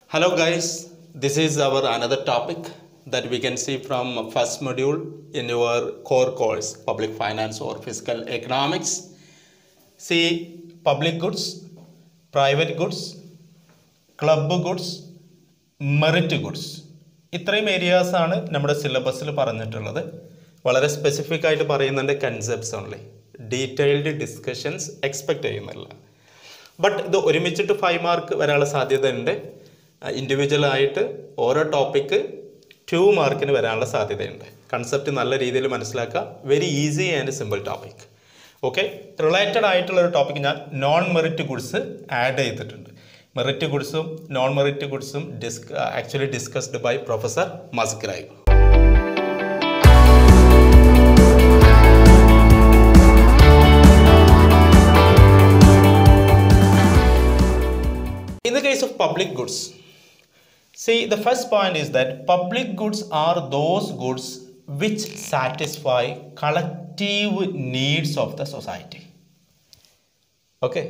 Hello guys, this is our another topic that we can see from first module in your core course, Public Finance or Fiscal Economics. See public goods, private goods, club goods merit goods ഇത്രയും areas ആണ് നമ്മുടെ സിലബസിൽ പറഞ്ഞിട്ടുള്ളത് വളരെ specific ആയിട്ട് പറയുന്നുണ്ട് concepts only detailed discussions expect ചെയ്യുന്നില്ല but ഇത് ഒരുമിച്ചിട്ട് ഫൈവ് മാർക്ക് വരാനുള്ള സാധ്യതയുണ്ട് ഇൻഡിവിജ്വൽ ആയിട്ട് ഓരോ ടോപ്പിക്ക് ടു മാർക്കിന് വരാനുള്ള സാധ്യതയുണ്ട് കൺസെപ്റ്റ് നല്ല രീതിയിൽ മനസ്സിലാക്കുക very easy and simple topic okay related ആയിട്ടുള്ള ഒരു ടോപ്പിക് ഞാൻ നോൺ മെറിറ്റ് ഗുഡ്സ് ആഡ് ചെയ്തിട്ടുണ്ട് മെറിറ്റ് ഗുഡ്സും നോൺ മെറിറ്റ് ഗുഡ്സും disc actually discussed by Professor Musgrave In the case of public goods, see the first point is that public goods are those goods which satisfy collective needs of the society. Okay,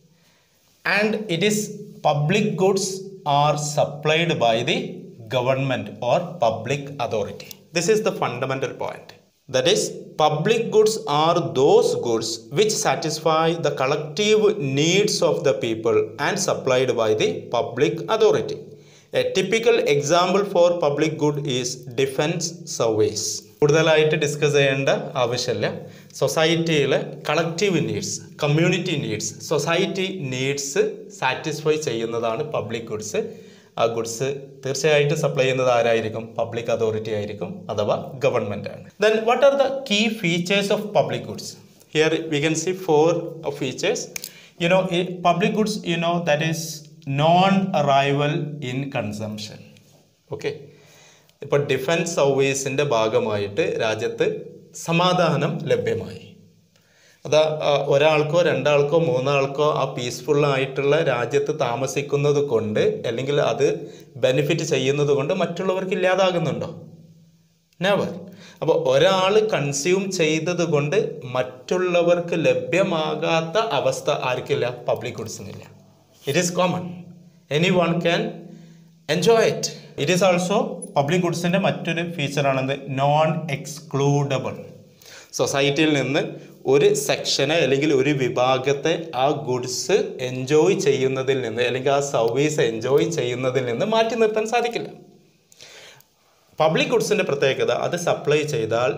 and it is public goods are supplied by the government or public authority. This is the fundamental point. That is, public goods are those goods which satisfy the collective needs of the people and supplied by the public authority. A typical example for public good is defense service. കൂടുതലായിട്ട് discuss ചെയ്യേണ്ട ആവശ്യമില്ല സൊസൈറ്റിയിലെ collective needs community needs society needs satisfy ചെയ്യുന്നതാണ് public goods ആ goods തീർച്ചയായിട്ടും supply ചെയ്യുന്നത് ആരായിരിക്കും public authority ആയിരിക്കും അഥവാ ഗവൺമെൻറ് ആണ് then what are the key features of public goods here we can see four features you know public goods you know that is non rival in consumption okay ഇപ്പോൾ defence സർവീസിൻ്റെ ഭാഗമായിട്ട് രാജ്യത്ത് സമാധാനം ലഭ്യമായി അത് ഒരാൾക്കോ രണ്ടാൾക്കോ മൂന്നാൾക്കോ ആ പീസ്ഫുൾ ആയിട്ടുള്ള രാജ്യത്ത് താമസിക്കുന്നത് കൊണ്ട് അല്ലെങ്കിൽ അത് ബെനിഫിറ്റ് ചെയ്യുന്നത് കൊണ്ട് മറ്റുള്ളവർക്ക് ഇല്ലാതാകുന്നുണ്ടോ നെവർ അപ്പോൾ ഒരാൾ കൺസ്യൂം ചെയ്തത് കൊണ്ട് മറ്റുള്ളവർക്ക് ലഭ്യമാകാത്ത അവസ്ഥ ആർക്കില്ല പബ്ലിക് ഗുഡ്സിനില്ല it is common anyone can enjoy it it is also public ഗുഡ്സിൻ്റെ മറ്റൊരു ഫീച്ചറാണെന്ത് നോൺ എക്സ്ക്ലൂഡബിൾ സൊസൈറ്റിയിൽ നിന്ന് ഒരു സെക്ഷനെ അല്ലെങ്കിൽ ഒരു വിഭാഗത്തെ ആ ഗുഡ്സ് എൻജോയ് ചെയ്യുന്നതിൽ നിന്ന് അല്ലെങ്കിൽ ആ സർവീസ് എൻജോയ് ചെയ്യുന്നതിൽ നിന്ന് മാറ്റി നിർത്താൻ സാധിക്കില്ല പബ്ലിക് ഗുഡ്സിൻ്റെ പ്രത്യേകത അത് സപ്ലൈ ചെയ്താൽ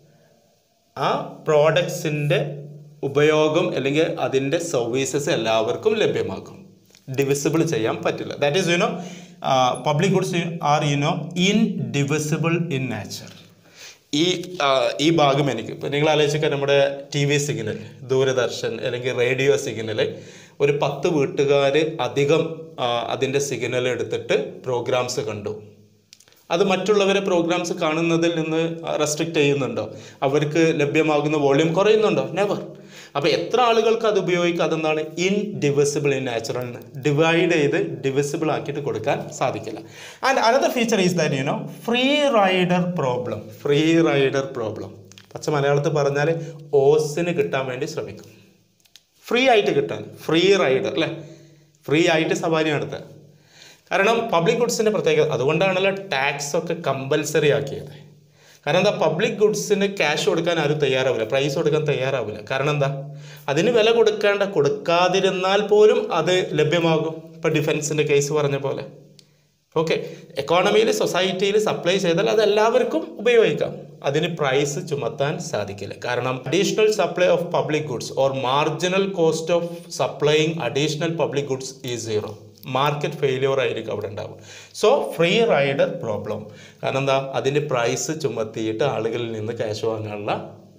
ആ പ്രോഡക്ട്സിൻ്റെ ഉപയോഗം അല്ലെങ്കിൽ അതിൻ്റെ സർവീസസ് എല്ലാവർക്കും ലഭ്യമാക്കും ഡിവിസിബിൾ ചെയ്യാൻ പറ്റില്ല that is you know public goods are you know indivisible in nature ഈ ഈ ഭാഗം എനിക്ക് ഇപ്പം നിങ്ങൾ ആലോചിക്കുക നമ്മുടെ ടി വി സിഗ്നൽ ദൂരദർശൻ അല്ലെങ്കിൽ റേഡിയോ സിഗ്നൽ ഒരു പത്ത് വീട്ടുകാർ അധികം അതിൻ്റെ സിഗ്നൽ എടുത്തിട്ട് പ്രോഗ്രാംസ് കണ്ടു അത് മറ്റുള്ളവരെ പ്രോഗ്രാംസ് കാണുന്നതിൽ നിന്ന് റെസ്ട്രിക്റ്റ് ചെയ്യുന്നുണ്ടോ അവർക്ക് ലഭ്യമാകുന്ന വോള്യൂം കുറയുന്നുണ്ടോ നെവർ അപ്പോൾ എത്ര ആളുകൾക്ക് അത് ഉപയോഗിക്കുക അതെന്താണ് ഇൻഡിവിസിബിൾ ഇൻ നാച്ചുറൽ ഡിവൈഡ് ചെയ്ത് ഡിവിസിബിൾ ആക്കിയിട്ട് കൊടുക്കാൻ സാധിക്കില്ല and another feature is that you know free rider problem free rider problem പച്ച മലയാളത്തിൽ പറഞ്ഞാൽ ഓസിന് കിട്ടാൻ വേണ്ടി ശ്രമിക്കും ഫ്രീ ആയിട്ട് കിട്ടാൻ ഫ്രീ റൈഡർ അല്ലേ ഫ്രീ ആയിട്ട് സവാരി നടത്തുക കാരണം പബ്ലിക് ഗുഡ്സിൻ്റെ പ്രത്യേകത അതുകൊണ്ടാണല്ലോ ടാക്സ് ഒക്കെ കമ്പൽസറി ആക്കിയത് കാരണം എന്താ പബ്ലിക് ഗുഡ്സിന് ക്യാഷ് കൊടുക്കാൻ ആരും തയ്യാറാവില്ല പ്രൈസ് കൊടുക്കാൻ തയ്യാറാവില്ല കാരണം എന്താ അതിന് വില കൊടുക്കേണ്ട കൊടുക്കാതിരുന്നാൽ പോലും അത് ലഭ്യമാകും ഇപ്പോൾ ഡിഫൻസിൻ്റെ കേസ് പറഞ്ഞ പോലെ ഓക്കെ എക്കോണമിയിൽ സൊസൈറ്റിയിൽ സപ്ലൈ ചെയ്താൽ അത് എല്ലാവർക്കും ഉപയോഗിക്കാം അതിന് പ്രൈസ് ചുമത്താൻ സാധിക്കില്ല കാരണം additional supply of public goods or marginal cost of supplying additional public goods ഈ സീറോ മാർക്കറ്റ് ഫെയിലിയർ ആയിരിക്കും അവിടെ ഉണ്ടാവും സോ ഫ്രീ റൈഡർ പ്രോബ്ലം കാരണം എന്താ അതിൻ്റെ പ്രൈസ് ചുമത്തിയിട്ട് ആളുകളിൽ നിന്ന് ക്യാഷ് വാങ്ങാനുള്ള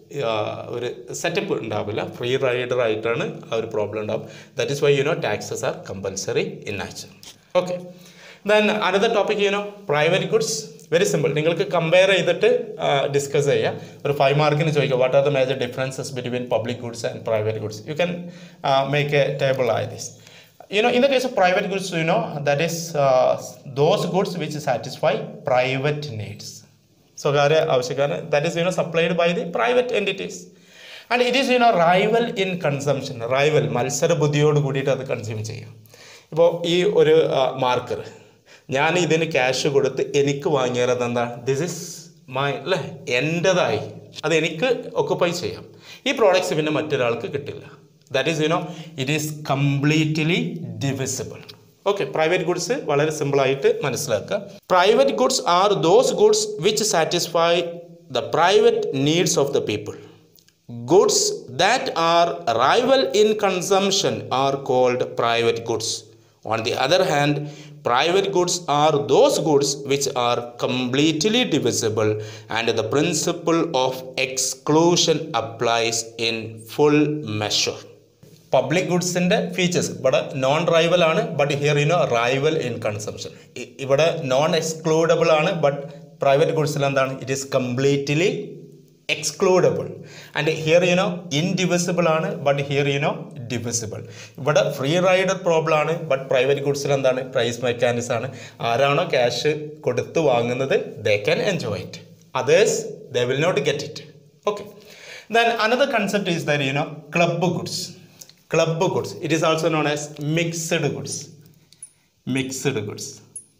ഒരു സെറ്റപ്പ് ഉണ്ടാവില്ല ഫ്രീ റൈഡർ ആയിട്ടാണ് ആ ഒരു പ്രോബ്ലം ഉണ്ടാവും that is why you know taxes are compulsory in nature okay then another topic you know private goods very simple നിങ്ങൾക്ക് കമ്പയർ ചെയ്തിട്ട് ഡിസ്കസ് ചെയ്യാം ഒരു ഫൈവ് മാർക്കിന് ചോദിക്കുക what are the major differences between public goods and private goods you can make a table ആയി this you know in the case of private goods you know that is uh, those goods which satisfy private needs സ്വകാര്യ ആവശ്യക്കാരന് that is you know supplied by the private entities and it is you know rival in consumption rival മത്സര ബുദ്ധിയോട് കൂടിയിട്ട് അത് consume ചെയ്യും ഇപ്പോൾ ഈ ഒരു മാർക്കർ ഞാൻ ഇതിന് ക്യാഷ് കൊടുത്ത് എനിക്ക് വാങ്ങിയത് എന്താ ദിസ് ഇസ് മൈ അല്ലേ എൻ്റെതായി അത് എനിക്ക് ഒക്കുപ്പൈ ചെയ്യാം ഈ പ്രോഡക്റ്റ്സ് പിന്നെ മറ്റൊരാൾക്ക് കിട്ടില്ല that is you know it is completely divisible okay private goods വളരെ സിമ്പിളായിട്ട് മനസ്സിലാക്കുക private goods are those goods which satisfy the private needs of the people goods that are rival in consumption are called private goods on the other hand private goods are those goods which are completely divisible and the principle of exclusion applies in full measure public ഗുഡ്സിൻ്റെ features ഇവിടെ non rival ആണ് but here you know rival in consumption ഇവിടെ non excludable ആണ് but private ഗുഡ്സിൽ എന്താണ് it is completely excludable and here you know indivisible ആണ് but here you know divisible ഇവിടെ free rider problem ആണ് ബട്ട് പ്രൈവറ്റ് ഗുഡ്സിൽ എന്താണ് പ്രൈസ് മെക്കാനിസം ആണ് ആരാണോ ക്യാഷ് കൊടുത്ത് വാങ്ങുന്നത് they can enjoy it others they will not get it okay then another concept is that you know club goods club goods it is also known as mixed goods mixed goods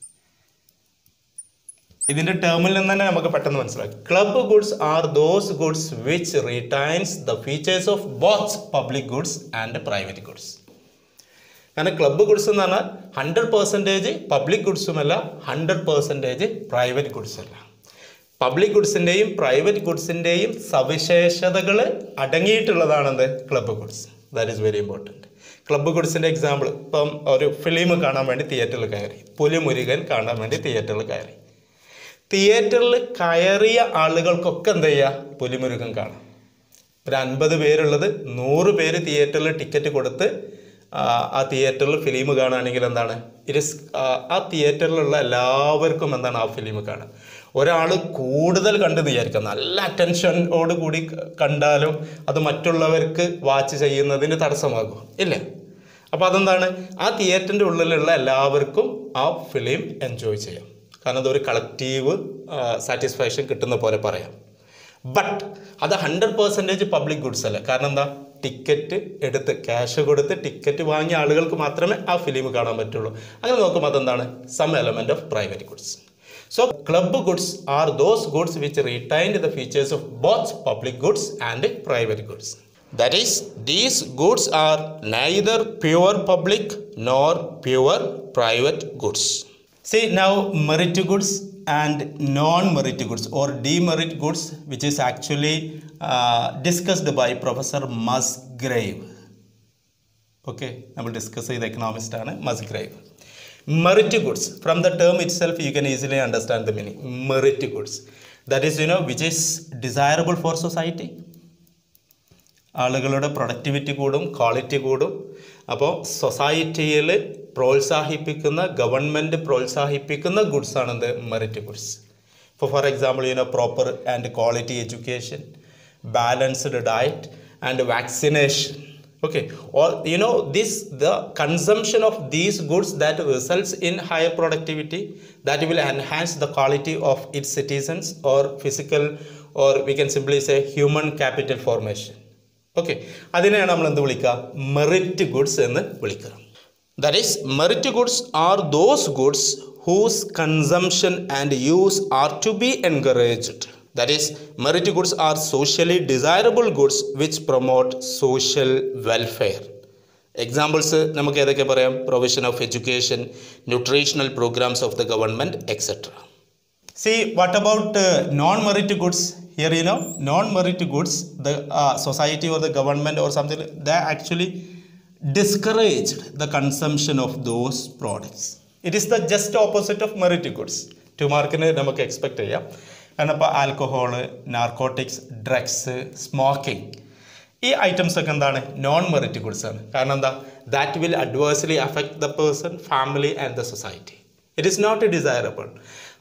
ഇതിന്റെ ടേമിൽ നിന്ന് തന്നെ നമുക്ക് പെട്ടെന്ന് മനസ്സിലാക്കാം club goods are those goods which retains the features of both public goods and private goods കാരണം club goods എന്ന് പറഞ്ഞാൽ ഹൺഡ്രഡ് പെർസെൻറ്റേജ് പബ്ലിക് ഗുഡ്സുമല്ല ഹൺഡ്രഡ് പെർസെൻറ്റേജ് പ്രൈവറ്റ് ഗുഡ്സ് അല്ല പബ്ലിക് ഗുഡ്സിൻ്റെയും പ്രൈവറ്റ് ഗുഡ്സിൻ്റെയും സവിശേഷതകൾ അടങ്ങിയിട്ടുള്ളതാണെന്ത് club goods that is very important club ഗുഡ്സിൻ്റെ എക്സാമ്പിൾ ഇപ്പം ഒരു ഫിലിം കാണാൻ വേണ്ടി തിയേറ്ററിൽ കയറി പുലിമുരുകൻ കാണാൻ വേണ്ടി തിയേറ്ററിൽ കയറി തിയേറ്ററിൽ കയറിയ ആളുകൾക്കൊക്കെ എന്ത് ചെയ്യുക പുലിമുരുകൻ കാണാം ഒരു അൻപത് പേരുള്ളത് നൂറ് പേര് തിയേറ്ററിൽ ടിക്കറ്റ് കൊടുത്ത് ആ, ആ തിയേറ്ററിൽ ഫിലിം കാണുകയാണെങ്കിൽ എന്താണ് ഇറ്റ് ഇസ് ആ തിയേറ്ററിലുള്ള എല്ലാവർക്കും എന്താണ് ആ ഫിലിം കാണുക ഒരാൾ കൂടുതൽ കണ്ട് വിചാരിക്കുക നല്ല അറ്റൻഷനോട് കൂടി ക- കണ്ടാലും അത് മറ്റുള്ളവർക്ക് വാച്ച് ചെയ്യുന്നതിന് തടസ്സമാകും ഇല്ല അപ്പോൾ അതെന്താണ് ആ തിയേറ്ററിൻ്റെ ഉള്ളിലുള്ള എല്ലാവർക്കും ആ ഫിലിം എൻജോയ് ചെയ്യാം കാരണം അതൊരു കളക്റ്റീവ് സാറ്റിസ്ഫാക്ഷൻ കിട്ടുന്ന പോലെ പറയാം ബട്ട് അത് ഹൺഡ്രഡ് പെർസെൻറ്റേജ് പബ്ലിക് ഗുഡ്സ് അല്ല കാരണം എന്താ ടിക്കറ്റ് എടുത്ത് ക്യാഷ് കൊടുത്ത് ടിക്കറ്റ് വാങ്ങിയ ആളുകൾക്ക് മാത്രമേ ആ ഫിലിം കാണാൻ പറ്റുള്ളൂ അങ്ങനെ നോക്കുമ്പോൾ അതെന്താണ് some element of private goods so club goods are those goods which retained the features of both public goods and private goods that is these goods are neither pure public nor pure private goods See now merit goods and non-merit goods or demerit goods which is actually uh, discussed by Professor Musgrave. Okay നമ്മൾ discuss ചെയ്ത economist ആണ് Musgrave merit goods from the term itself you can easily understand the meaning merit goods that is you know which is desirable for society ആളുകളുടെ productivity കൂടും quality കൂടും അപ്പോൾ സൊസൈറ്റിയിൽ പ്രോത്സാഹിപ്പിക്കുന്ന government പ്രോത്സാഹിപ്പിക്കുന്ന ഗുഡ്സ് ആണെന്ത് മെറിറ്റ് ഗുഡ്സ് ഇപ്പോൾ for example you know proper and quality education balanced diet and vaccination okay or you know this the consumption of these goods that results in higher productivity that will enhance the quality of its citizens or physical or we can simply say human capital formation okay അതിനെയാണ് നമ്മൾ എന്ത് വിളിക്കുക merit goods എന്ന് വിളിക്കുക that is merit goods are those goods whose consumption and use are to be encouraged that is merit goods are socially desirable goods which promote social welfare examples നമുക്ക് ഏതൊക്കെ പറയാം provision of education nutritional programmes of the government etcetera See, what about uh, non-merit goods? Here, you know, non-merit goods, the uh, society or the government or something, they actually discouraged the consumption of those products. It is the just opposite of merit goods. Two മാർക്കിന് നമുക്ക് expect ചെയ്യാം കാരണം ഇപ്പോൾ alcohol narcotics drugs smoking ഈ items ഒക്കെ എന്താണ് non merit goods ആണ് കാരണം എന്താ that will adversely affect the person family and the society it is not desirable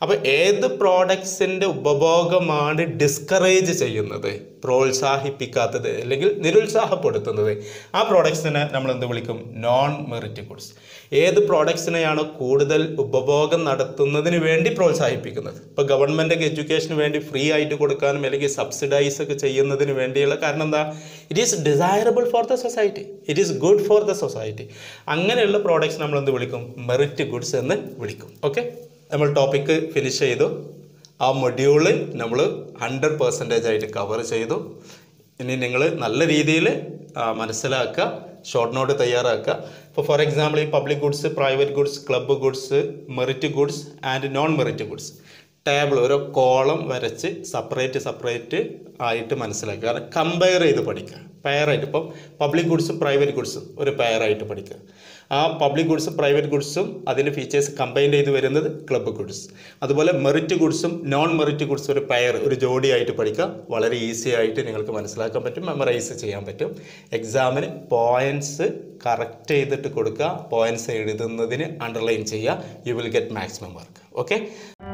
അപ്പോൾ ഏത് പ്രോഡക്ട്സിൻ്റെ ഉപഭോഗമാണ് ഡിസ്കറേജ് ചെയ്യുന്നത് പ്രോത്സാഹിപ്പിക്കാത്തത് അല്ലെങ്കിൽ നിരുത്സാഹപ്പെടുത്തുന്നത് ആ പ്രോഡക്ട്സിനെ നമ്മൾ എന്ത് വിളിക്കും നോൺ മെറിറ്റ് ഗുഡ്സ് ഏത് പ്രോഡക്ട്സിനെയാണ് കൂടുതൽ ഉപഭോഗം നടത്തുന്നതിന് വേണ്ടി പ്രോത്സാഹിപ്പിക്കുന്നത് ഇപ്പോൾ ഗവൺമെൻറ് എഡ്യൂക്കേഷന് വേണ്ടി ഫ്രീ ആയിട്ട് കൊടുക്കാനും അല്ലെങ്കിൽ സബ്സിഡൈസ് ഒക്കെ ചെയ്യുന്നതിന് വേണ്ടിയുള്ള കാരണം എന്താ it is desirable for the society it is good for the society അങ്ങനെയുള്ള പ്രോഡക്ട്സ് നമ്മൾ എന്ത് വിളിക്കും മെറിറ്റ് ഗുഡ്സ് എന്ന് വിളിക്കും ഓക്കെ നമ്മൾ ടോപ്പിക്ക് ഫിനിഷ് ചെയ്തു ആ മൊഡ്യൂള് നമ്മൾ ഹൺഡ്രഡ് പെർസെൻറ്റേജ് ആയിട്ട് കവർ ചെയ്തു ഇനി നിങ്ങൾ നല്ല രീതിയിൽ മനസ്സിലാക്കുക ഷോർട്ട് നോട്ട് തയ്യാറാക്കുക ഇപ്പോൾ ഫോർ എക്സാമ്പിൾ ഈ public goods private goods club goods merit goods and non merit goods table ഓരോ കോളം വരച്ച് സെപ്പറേറ്റ് സെപ്പറേറ്റ് ആയിട്ട് മനസ്സിലാക്കുക കാരണം കമ്പയർ ചെയ്ത് പഠിക്കുക പെയറായിട്ട് ഇപ്പം പബ്ലിക് ഗുഡ്സും പ്രൈവറ്റ് ഗുഡ്സും ഒരു പെയറായിട്ട് പഠിക്കുക ആ പബ്ലിക് ഗുഡ്സും പ്രൈവറ്റ് ഗുഡ്സും അതിൻ്റെ ഫീച്ചേഴ്സ് കമ്പൈൻ ചെയ്ത് വരുന്നത് ക്ലബ്ബ് ഗുഡ്സ് അതുപോലെ മെറിറ്റ് ഗുഡ്സും നോൺ മെറിറ്റ് ഗുഡ്സും ഒരു പെയർ ഒരു ജോഡിയായിട്ട് പഠിക്കുക വളരെ ഈസി ആയിട്ട് നിങ്ങൾക്ക് മനസ്സിലാക്കാൻ പറ്റും മെമ്മറൈസ് ചെയ്യാൻ പറ്റും എക്സാമിന് പോയിൻറ്റ്സ് കറക്റ്റ് ചെയ്തിട്ട് കൊടുക്കുക പോയിൻറ്റ്സ് എഴുതുന്നതിന് അണ്ടർലൈൻ ചെയ്യുക you will get maximum mark okay